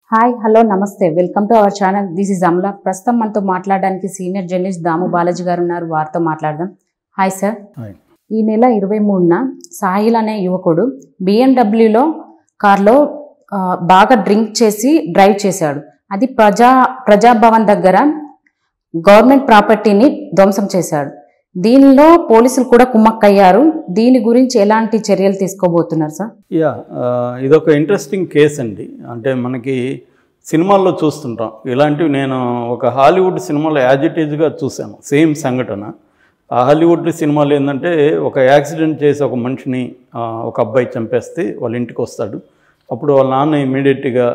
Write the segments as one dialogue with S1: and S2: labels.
S1: Hi hello నమస్తే welcome to our channel this is Amala ప్రస్తుతం మనతో మాట్లాడడానికి సీనియర్ జర్నలిస్ట్ దాము బాలాజీ గారు ఉన్నారు వారితో మాట్లాడదాం హాయ్ సార్
S2: హాయ్.
S1: ఈ నెల ఇరవై మూడున సాహిల్ అనే యువకుడు బిఎండబ్ల్యూలో కార్లో ఆ, బాగా డ్రింక్ చేసి డ్రైవ్ చేశాడు అది ప్రజా ప్రజాభవన్ దగ్గర గవర్నమెంట్ ప్రాపర్టీని ధ్వంసం చేశాడు దీనిలో పోలీసులు కూడా కుమ్మక్కయ్యారు దీని గురించి ఎలాంటి చర్యలు తీసుకోబోతున్నారు సార్
S2: యా ఆ, ఇదొక ఇంట్రెస్టింగ్ కేస్ అండి అంటే మనకి సినిమాల్లో చూస్తుంటాం ఇలాంటివి నేను ఒక హాలీవుడ్ సినిమాలో యాజిటేజ్గా చూశాను సేమ్ సంఘటన ఆ హాలీవుడ్ సినిమాలో ఏంటంటే ఒక యాక్సిడెంట్ చేసి ఒక మనిషిని ఆ, ఒక అబ్బాయి చంపేస్తే వాళ్ళ ఇంటికి వస్తాడు అప్పుడు వాళ్ళ నాన్న ఇమీడియట్గా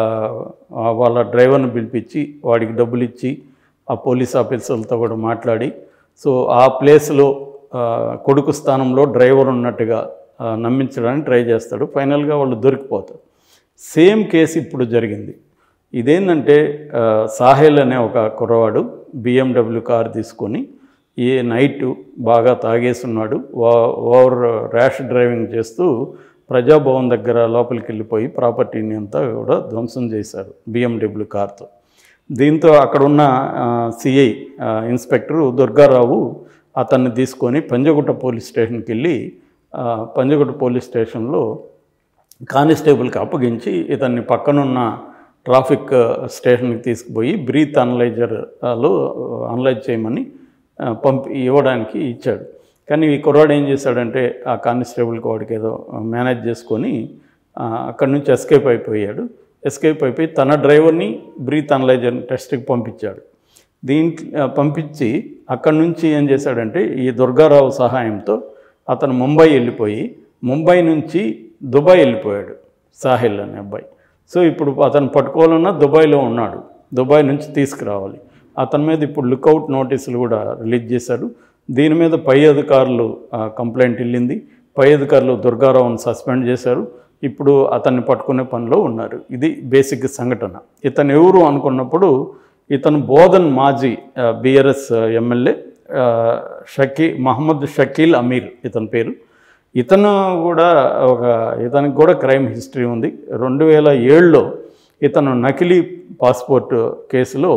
S2: వాళ్ళ డ్రైవర్ని పిలిపించి వాడికి డబ్బులు ఇచ్చి ఆ పోలీస్ ఆఫీసర్లతో కూడా మాట్లాడి సో ఆ ప్లేస్లో ఆ, కొడుకు స్థానంలో డ్రైవర్ ఉన్నట్టుగా ఆ, నమ్మించడానికి ట్రై చేస్తాడు ఫైనల్గా వాళ్ళు దొరికిపోతారు సేమ్ కేసు ఇప్పుడు జరిగింది ఇదేంటంటే ఆ, సాహెల్ అనే ఒక కుర్రవాడు బిఎండబ్ల్యూ కార్ తీసుకొని ఈ నైట్ బాగా తాగేసున్నాడు ఓ- ఓవర్ ర్యాష్ డ్రైవింగ్ చేస్తూ ప్రజాభవన్ దగ్గర లోపలికి వెళ్ళిపోయి ప్రాపర్టీని అంతా కూడా ధ్వంసం చేశారు బిఎండబ్ల్యూ కార్తో దీంతో అక్కడున్న సిఐ ఇన్స్పెక్టరు దుర్గారావు అతన్ని తీసుకొని పంజగుట్ట పోలీస్ స్టేషన్కి వెళ్ళి ఆ, పంజగుట్ట పోలీస్ స్టేషన్లో కానిస్టేబుల్కి అప్పగించి ఇతన్ని పక్కనున్న ట్రాఫిక్ స్టేషన్కి తీసుకుపోయి బ్రీత్ అనలైజర్లో అనలైజ్ చేయమని ఆ, పంపి ఇవ్వడానికి ఇచ్చాడు కానీ ఈ కుర్రాడు ఏం చేశాడంటే ఆ కానిస్టేబుల్కి వాడికి ఏదో మేనేజ్ చేసుకొని ఆ, అక్కడి నుంచి ఎస్కేప్ అయిపోయాడు ఎస్కేప్ అయిపోయి తన డ్రైవర్ని బ్రీత్ అనలైజర్ టెస్ట్కి పంపించాడు దీంట్లో పంపించి అక్కడి నుంచి ఏం చేశాడంటే ఈ దుర్గారావు సహాయంతో అతను ముంబై వెళ్ళిపోయి ముంబై నుంచి దుబాయ్ వెళ్ళిపోయాడు సాహిల్ అనే అబ్బాయి సో ఇప్పుడు అతను పట్టుకోవాలన్నా దుబాయ్లో ఉన్నాడు దుబాయ్ నుంచి తీసుకురావాలి అతని మీద ఇప్పుడు లుకౌట్ నోటీసులు కూడా రిలీజ్ చేశారు దీని మీద పై అధికారులు ఆ, కంప్లైంట్ వెళ్ళింది పై అధికారులు దుర్గారావును సస్పెండ్ చేశారు ఇప్పుడు అతన్ని పట్టుకునే పనిలో ఉన్నారు ఇది బేసిక్ సంఘటన ఇతను ఎవరు అనుకున్నప్పుడు ఇతను బోధన్ మాజీ బీఆర్ఎస్ ఎమ్మెల్యే ఆ, షకీ మహమ్మద్ షకీల్ అమీర్ ఇతని పేరు ఇతను కూడా ఒక ఇతనికి కూడా క్రైమ్ హిస్టరీ ఉంది రెండు వేల ఏడులో ఇతను నకిలీ పాస్పోర్ట్ కేసులో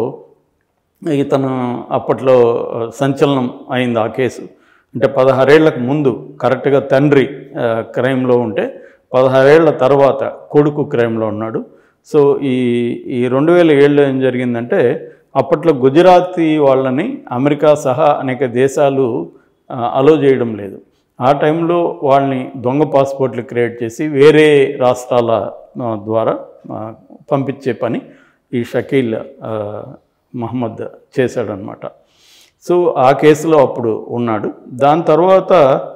S2: ఇతను అప్పట్లో సంచలనం అయింది ఆ కేసు అంటే పదహారేళ్లకు ముందు కరెక్ట్గా తండ్రి ఆ, క్రైమ్లో ఉంటే పదహారేళ్ల తర్వాత కొడుకు క్రైమ్లో ఉన్నాడు సో ఈ ఈ రెండు వేల ఏళ్ళలో ఏం జరిగిందంటే అప్పట్లో గుజరాతీ వాళ్ళని అమెరికా సహా అనేక దేశాలు అలో చేయడం లేదు ఆ టైంలో వాళ్ళని దొంగ పాస్పోర్ట్లు క్రియేట్ చేసి వేరే రాష్ట్రాల ఆ, ద్వారా ఆ, పంపించే పని ఈ షకీల్ ఆ, మహమ్మద్ చేశాడనమాట సో ఆ కేసులో అప్పుడు ఉన్నాడు దాని తర్వాత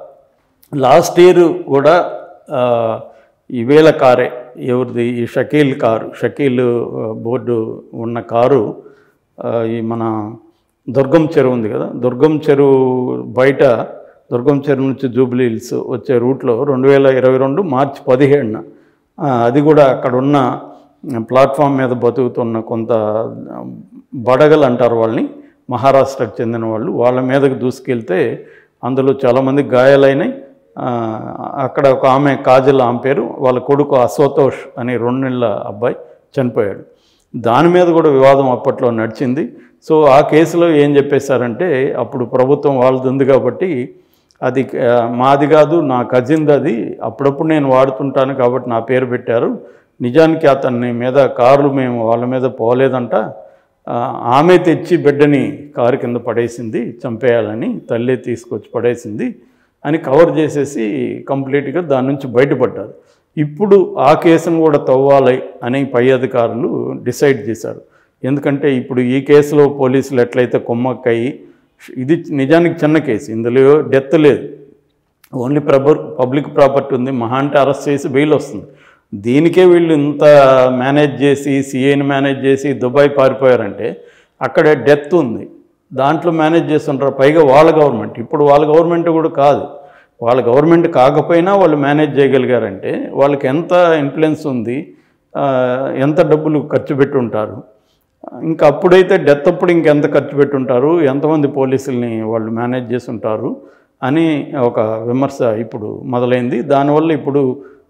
S2: లాస్ట్ ఇయర్ కూడా ఆ, ఈ వేల కారే ఎవరిది ఈ షకీల్ కారు షకీల్ ఆ, బోర్డు ఉన్న కారు ఆ, ఈ మన దుర్గం చెరువు ఉంది కదా దుర్గం చెరువు బయట దుర్గం చెరువు నుంచి జూబ్లీ హిల్స్ వచ్చే రూట్లో రెండు వేల ఇరవై రెండు మార్చి పదిహేడున ఆ, అది కూడా అక్కడ ఉన్న ప్లాట్ఫామ్ మీద బతుకుతున్న కొంత ఆ, బడగలు అంటారు వాళ్ళని మహారాష్ట్రకు చెందిన వాళ్ళు వాళ్ళ మీదకి దూసుకెళ్తే అందులో చాలామంది గాయాలైనాయి ఆ, అక్కడ ఒక ఆమె కాజల్ ఆమె పేరు వాళ్ళ కొడుకు అశ్వతోష్ అనే రెండు నెలల అబ్బాయి చనిపోయాడు దాని మీద కూడా వివాదం అప్పట్లో నడిచింది సో ఆ కేసులో ఏం చెప్పేశారంటే అప్పుడు ప్రభుత్వం వాళ్ళది ఉంది కాబట్టి అది ఆ, మాది కాదు నా కజిన్ది అది అప్పుడప్పుడు నేను వాడుతుంటాను కాబట్టి నా పేరు పెట్టారు నిజానికి అతన్ని మీద కార్లు మేము వాళ్ళ మీద పోలేదంట ఆ, ఆమె తెచ్చి బిడ్డని కారు కింద పడేసింది చంపేయాలని తల్లి తీసుకొచ్చి పడేసింది అని కవర్ చేసేసి కంప్లీట్గా దాని నుంచి బయటపడ్డారు ఇప్పుడు ఆ కేసును కూడా తవ్వాలి అని పై అధికారులు డిసైడ్ చేశారు ఎందుకంటే ఇప్పుడు ఈ కేసులో పోలీసులు ఎట్లయితే కొమ్మక్కయి ఇది నిజానికి చిన్న కేసు ఇందులో డెత్ లేదు ఓన్లీ ప్రభు పబ్లిక్ ప్రాపర్టీ ఉంది మహా అంటే అరెస్ట్ చేసి బెయిల్ వస్తుంది దీనికే వీళ్ళు ఇంత మేనేజ్ చేసి సిఐని మేనేజ్ చేసి దుబాయ్ పారిపోయారంటే అక్కడ డెత్ ఉంది దాంట్లో మేనేజ్ చేస్తుంటారు పైగా వాళ్ళ గవర్నమెంట్ ఇప్పుడు వాళ్ళ గవర్నమెంట్ కూడా కాదు వాళ్ళ గవర్నమెంట్ కాకపోయినా వాళ్ళు మేనేజ్ చేయగలిగారంటే వాళ్ళకి ఎంత ఇన్ఫ్లుయెన్స్ ఉంది ఆ, ఎంత డబ్బులు ఖర్చు పెట్టి ఉంటారు ఇంకా అప్పుడైతే డెత్ అప్పుడు ఇంకెంత ఖర్చు పెట్టుంటారు ఎంతమంది పోలీసుల్ని వాళ్ళు మేనేజ్ చేసి ఉంటారు అని ఒక విమర్శ ఇప్పుడు మొదలైంది దానివల్ల ఇప్పుడు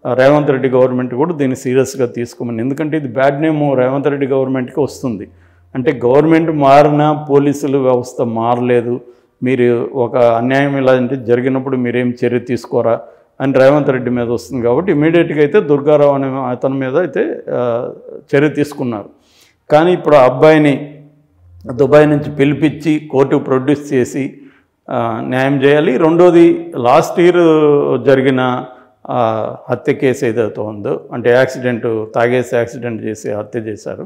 S2: ఆ, రేవంత్ రెడ్డి గవర్నమెంట్ కూడా దీన్ని సీరియస్గా తీసుకోమని ఎందుకంటే ఇది బ్యాడ్ నేమ్ రేవంత్ రెడ్డి గవర్నమెంట్కి వస్తుంది అంటే గవర్నమెంట్ మారినా పోలీసులు వ్యవస్థ మారలేదు మీరు ఒక అన్యాయం ఇలాంటి జరిగినప్పుడు మీరేం చర్య తీసుకోరా అని రేవంత్ రెడ్డి మీద వస్తుంది కాబట్టి ఇమీడియట్గా అయితే దుర్గారావు అనే అతని మీద అయితే ఆ, చర్య తీసుకున్నారు కానీ ఇప్పుడు ఆ అబ్బాయిని దుబాయ్ నుంచి పిలిపించి కోర్టు ప్రొడ్యూస్ చేసి ఆ, న్యాయం చేయాలి రెండోది లాస్ట్ ఇయర్ జరిగిన ఆ, హత్య కేసు ఏదైతే ఉందో అంటే యాక్సిడెంట్ తాగేసి యాక్సిడెంట్ చేసి హత్య చేశారు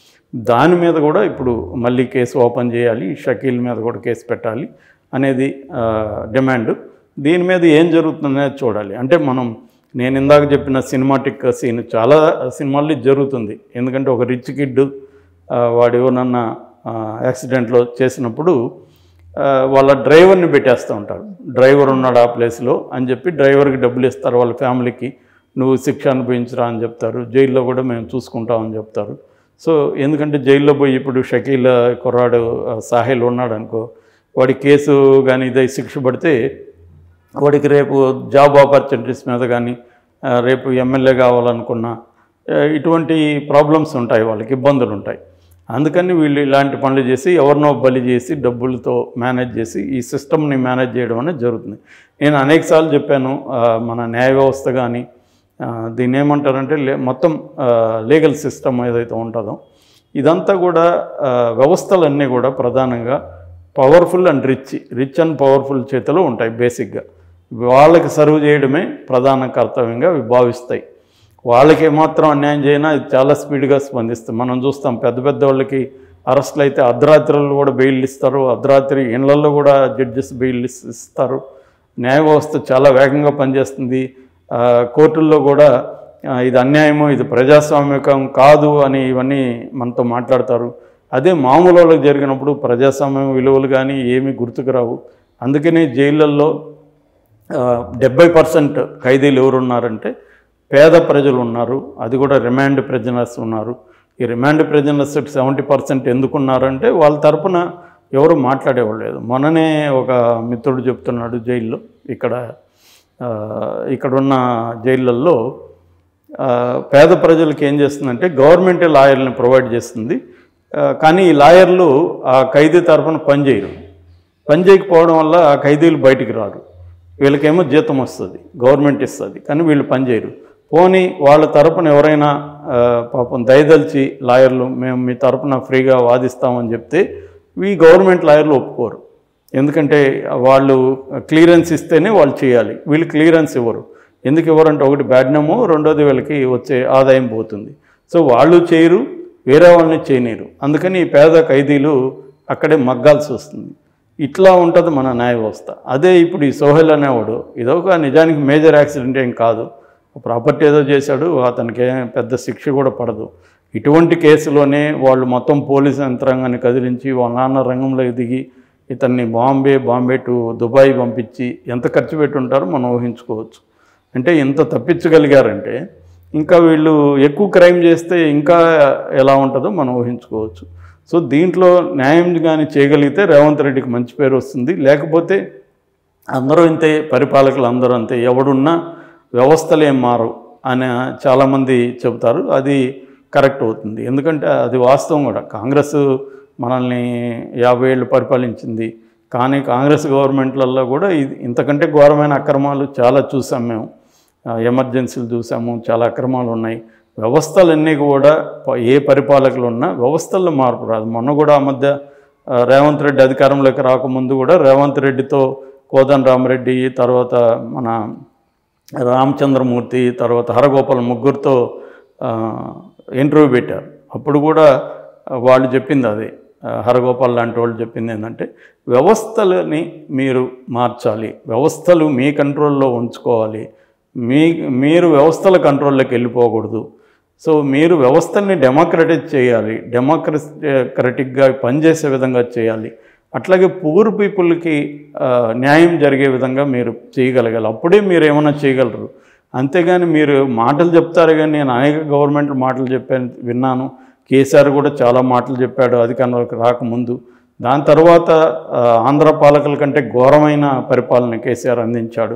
S2: దాని మీద కూడా ఇప్పుడు మళ్ళీ కేసు ఓపెన్ చేయాలి షకీల్ మీద కూడా కేసు పెట్టాలి అనేది ఆ, డిమాండ్ దీని మీద ఏం జరుగుతుందనేది చూడాలి అంటే మనం నేను ఇందాక చెప్పిన సినిమాటిక్ సీన్ చాలా సినిమాల్లో ఇది జరుగుతుంది ఎందుకంటే ఒక రిచ్ కిడ్ వాడు ఎవరన్నా యాక్సిడెంట్లో చేసినప్పుడు ఆ, వాళ్ళ డ్రైవర్ని పెట్టేస్తూ ఉంటారు డ్రైవర్ ఉన్నాడు ఆ ప్లేస్లో అని చెప్పి డ్రైవర్కి డబ్బులు ఇస్తారు వాళ్ళ ఫ్యామిలీకి నువ్వు శిక్ష అనుభవించరా అని చెప్తారు జైల్లో కూడా మేము చూసుకుంటామని చెప్తారు సో ఎందుకంటే జైల్లో పోయి ఇప్పుడు షకీల్ కుర్రాడు ఆ, సాహిల్ ఉన్నాడు అనుకో వాడి కేసు కానీ ఇదై శిక్ష పడితే వాడికి రేపు జాబ్ ఆపర్చునిటీస్ మీద కానీ ఆ, రేపు ఎమ్మెల్యే కావాలనుకున్నా ఆ, ఇటువంటి ప్రాబ్లమ్స్ ఉంటాయి వాళ్ళకి ఇబ్బందులు ఉంటాయి అందుకని వీళ్ళు ఇలాంటి పనులు చేసి ఎవరినో బలి చేసి డబ్బులతో మేనేజ్ చేసి ఈ సిస్టమ్ని మేనేజ్ చేయడం అనేది జరుగుతుంది నేను అనేకసార్లు చెప్పాను ఆ, మన న్యాయ వ్యవస్థ కానీ ఆ, దీన్ని ఏమంటారంటే లే మొత్తం లీగల్ సిస్టమ్ ఏదైతే ఉంటుందో ఇదంతా కూడా ఆ, వ్యవస్థలన్నీ కూడా ప్రధానంగా powerful and rich rich and powerful చేతిలో ఉంటాయి బేసిక్గా వాళ్ళకి సర్వ్ చేయడమే ప్రధాన కర్తవ్యంగా అవి భావిస్తాయి వాళ్ళకి ఏమాత్రం అన్యాయం చేసినా ఇది చాలా స్పీడ్గా స్పందిస్తాం మనం చూస్తాం పెద్ద పెద్ద వాళ్ళకి అరెస్టులు అయితే అర్ధరాత్రులు కూడా బెయిల్ ఇస్తారు అర్ధరాత్రి ఇళ్లలో కూడా జడ్జెస్ బెయిల్ ఇస్- ఇస్తారు న్యాయ వ్యవస్థ చాలా వేగంగా పనిచేస్తుంది ఆ, కోర్టుల్లో కూడా ఆ, ఇది అన్యాయము ఇది ప్రజాస్వామ్యకం కాదు అని ఇవన్నీ మనతో మాట్లాడతారు అదే మామూలు వాళ్ళకి జరిగినప్పుడు ప్రజాస్వామ్యం విలువలు కానీ ఏమీ గుర్తుకు రావు అందుకనే జైళ్ళల్లో డెబ్బై పర్సెంట్ ఖైదీలు ఎవరు ఉన్నారంటే పేద ప్రజలు ఉన్నారు అది కూడా రిమాండ్ ప్రిజనర్స్ ఉన్నారు ఈ రిమాండ్ ప్రిజనర్స్ సెవెంటీ పర్సెంట్ ఎందుకున్నారంటే వాళ్ళ తరపున ఎవరు మాట్లాడేవాళ్ళు లేదు మొన్ననే ఒక మిత్రుడు చెప్తున్నాడు జైల్లో ఇక్కడ ఆ, ఇక్కడున్న జైళ్ళల్లో ఆ, పేద ప్రజలకు ఏం చేస్తుందంటే గవర్నమెంటే లాయర్ని ప్రొవైడ్ చేస్తుంది ఆ, కానీ ఈ లాయర్లు ఆ ఖైదీ తరఫున పనిచేయరు పని చేయకపోవడం వల్ల ఆ ఖైదీలు బయటికి రారు వీళ్ళకేమో జీతం వస్తుంది గవర్నమెంట్ ఇస్తుంది కానీ వీళ్ళు పని చేయరు పోనీ వాళ్ళ తరపున ఎవరైనా ఆ, పాపం దయదలిచి లాయర్లు మేము మీ తరపున ఫ్రీగా వాదిస్తామని చెప్తే ఈ గవర్నమెంట్ లాయర్లు ఒప్పుకోరు ఎందుకంటే వాళ్ళు క్లియరెన్స్ ఇస్తేనే వాళ్ళు చేయాలి వీళ్ళు క్లియరెన్స్ ఇవ్వరు ఎందుకు ఇవ్వరంటే ఒకటి బ్యాడ్ నేమో రెండోది వీళ్ళకి వచ్చే ఆదాయం పోతుంది సో వాళ్ళు చేయరు వేరే వాళ్ళని చేయనీరు అందుకని ఈ పేద ఖైదీలు అక్కడే మగ్గాల్సి వస్తుంది ఇట్లా ఉంటుంది మన న్యాయ వ్యవస్థ అదే ఇప్పుడు ఈ సోహెల్ అనేవాడు ఇదొక నిజానికి మేజర్ యాక్సిడెంట్ ఏం కాదు ప్రాపర్టీ ఏదో చేశాడు అతనికి ఏం పెద్ద శిక్ష కూడా పడదు ఇటువంటి కేసులోనే వాళ్ళు మొత్తం పోలీస్ యంత్రాంగాన్ని కదిలించి వాళ్ళ నాన్న రంగంలో దిగి ఇతన్ని బాంబే బాంబే టు దుబాయ్ పంపించి ఎంత ఖర్చు పెట్టి ఉంటారో మనం ఊహించుకోవచ్చు అంటే ఎంత తప్పించగలిగారంటే ఇంకా వీళ్ళు ఎక్కువ క్రైమ్ చేస్తే ఇంకా ఎలా ఉంటుందో మనం ఊహించుకోవచ్చు సో దీంట్లో న్యాయం కానీ చేయగలిగితే రేవంత్ రెడ్డికి మంచి పేరు వస్తుంది లేకపోతే అందరూ ఇంతే పరిపాలకులు అందరూ అంతే ఎవడున్నా వ్యవస్థలు ఏం మారు అని చాలామంది చెబుతారు అది కరెక్ట్ అవుతుంది ఎందుకంటే అది వాస్తవం కూడా కాంగ్రెస్ మనల్ని యాభై ఏళ్ళు పరిపాలించింది కానీ కాంగ్రెస్ గవర్నమెంట్లలో కూడా ఇది ఇంతకంటే ఘోరమైన అక్రమాలు చాలా చూసాం మేము ఆ, ఎమర్జెన్సీలు చూసాము చాలా అక్రమాలు ఉన్నాయి వ్యవస్థలన్నీ కూడా ప- ఏ పరిపాలకులు ఉన్నా వ్యవస్థల్లో మార్పు రాదు మొన్న కూడా ఆ మధ్య ఆ, రేవంత్ రెడ్డి అధికారంలోకి రాకముందు కూడా రేవంత్ రెడ్డితో కోదన్ రామరెడ్డి తర్వాత మన రామచంద్రమూర్తి తర్వాత హరగోపాల్ ముగ్గురితో ఆ, ఇంటర్వ్యూ పెట్టారు అప్పుడు కూడా వాళ్ళు చెప్పింది అదే ఆ, హరగోపాల్ లాంటి వాళ్ళు చెప్పింది ఏంటంటే వ్యవస్థలని మీరు మార్చాలి వ్యవస్థలు మీ కంట్రోల్లో ఉంచుకోవాలి మీ మీరు వ్యవస్థల కంట్రోల్లోకి వెళ్ళిపోకూడదు సో మీరు వ్యవస్థల్ని డెమోక్రటైజ్ చేయాలి డెమోక్రటిక్గా పనిచేసే విధంగా చేయాలి అట్లాగే పూర్ పీపుల్కి ఆ, న్యాయం జరిగే విధంగా మీరు చేయగలగాలి అప్పుడే మీరు ఏమైనా చేయగలరు అంతేగాని మీరు మాటలు చెప్తారు కానీ నేను అనేక గవర్నమెంట్ మాటలు చెప్పాను విన్నాను కేసీఆర్ కూడా చాలా మాటలు చెప్పాడు అధికారంలోకి రాకముందు దాని తర్వాత ఆ, ఆంధ్ర పాలకుల కంటే ఘోరమైన పరిపాలన కేసీఆర్ అందించాడు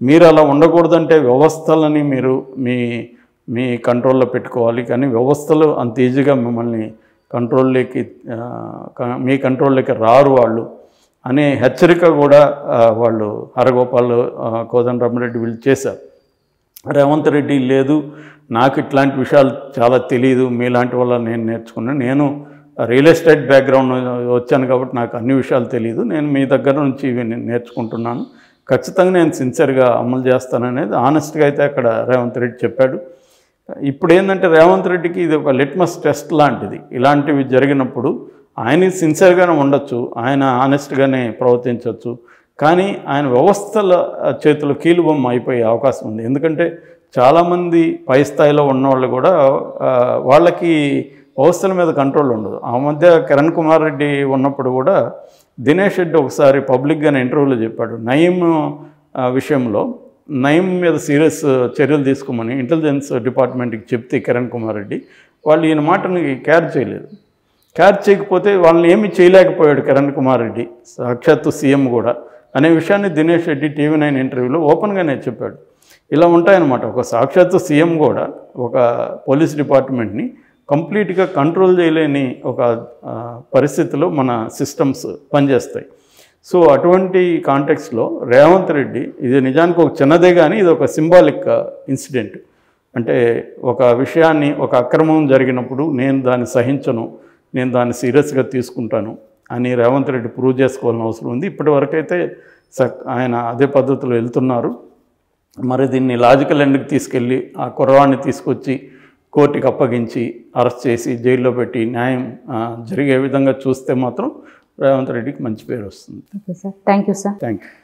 S2: మీరు అలా ఉండకూడదంటే వ్యవస్థలని మీరు మీ మీ కంట్రోల్లో పెట్టుకోవాలి కానీ వ్యవస్థలు అంత ఈజీగా మిమ్మల్ని కంట్రోల్లోకి ఆ, క- మీ కంట్రోల్లోకి రారు వాళ్ళు అనే హెచ్చరిక కూడా ఆ, వాళ్ళు హరగోపాల్ ఆ, కోదండరామరెడ్డి వీళ్ళు చేశారు రేవంత్ రెడ్డి లేదు నాకు ఇట్లాంటి విషయాలు చాలా తెలియదు మీలాంటి వల్ల నేను నేర్చుకున్నాను నేను రియల్ ఎస్టేట్ బ్యాక్గ్రౌండ్ వచ్చాను కాబట్టి నాకు అన్ని విషయాలు తెలియదు నేను మీ దగ్గర నుంచి ఇవి నేను నేర్చుకుంటున్నాను ఖచ్చితంగా నేను సిన్సియర్గా అమలు చేస్తాననేది ఆనెస్ట్గా అయితే అక్కడ రేవంత్ రెడ్డి చెప్పాడు ఇప్పుడు ఏంటంటే రేవంత్ రెడ్డికి ఇది ఒక లిట్మస్ టెస్ట్ లాంటిది ఇలాంటివి జరిగినప్పుడు ఆయన సిన్సియర్గానే ఉండొచ్చు ఆయన ఆనెస్ట్గానే ప్రవర్తించవచ్చు కానీ ఆయన వ్యవస్థల చేతిలో కీలుబొమ్మ అయిపోయే అవకాశం ఉంది ఎందుకంటే చాలామంది పై స్థాయిలో ఉన్నవాళ్ళు కూడా ఆ, వాళ్ళకి వ్యవస్థల మీద కంట్రోల్ ఉండదు ఆ మధ్య కిరణ్ కుమార్ రెడ్డి ఉన్నప్పుడు కూడా దినేష్ రెడ్డి ఒకసారి పబ్లిక్గానే ఇంటర్వ్యూలో చెప్పాడు నయీం ఆ, విషయంలో నయం మీద సీరియస్ చర్యలు తీసుకోమని ఇంటెలిజెన్స్ డిపార్ట్మెంట్కి చెప్తే కిరణ్ కుమార్ రెడ్డి వాళ్ళు ఈయన మాటని క్యార్ చేయలేదు క్యార్ చేయకపోతే వాళ్ళని ఏమీ చేయలేకపోయాడు కిరణ్ కుమార్ రెడ్డి సాక్షాత్తు సీఎం కూడా అనే విషయాన్ని దినేష్ రెడ్డి టీవీ నైన్ ఇంటర్వ్యూలో ఓపెన్గానే చెప్పాడు ఇలా ఉంటాయన్నమాట ఒక సాక్షాత్తు సీఎం కూడా ఒక పోలీస్ డిపార్ట్మెంట్ని కంప్లీట్గా కంట్రోల్ చేయలేని ఒక ఆ, పరిస్థితిలో మన సిస్టమ్స్ పనిచేస్తాయి సో అటువంటి కాంటెక్స్లో రేవంత్ రెడ్డి ఇది నిజానికి ఒక చిన్నదే కానీ ఇది ఒక సింబాలిక్ ఇన్సిడెంట్ అంటే ఒక విషయాన్ని ఒక అక్రమం జరిగినప్పుడు నేను దాన్ని సహించను నేను దాన్ని సీరియస్గా తీసుకుంటాను అని రేవంత్ రెడ్డి ప్రూవ్ చేసుకోవాల్సిన అవసరం ఉంది ఇప్పటి వరకైతే సక్ ఆయన అదే పద్ధతిలో వెళ్తున్నారు మరి దీన్ని లాజికల్ ఎండ్కి తీసుకెళ్ళి ఆ కుర్రవాడిని తీసుకొచ్చి కోర్టుకి అప్పగించి అరెస్ట్ చేసి జైల్లో పెట్టి న్యాయం ఆ, జరిగే విధంగా చూస్తే మాత్రం రేవంత్ రెడ్డికి మంచి పేరు వస్తుంది
S1: okay sir thank you sir
S2: thank you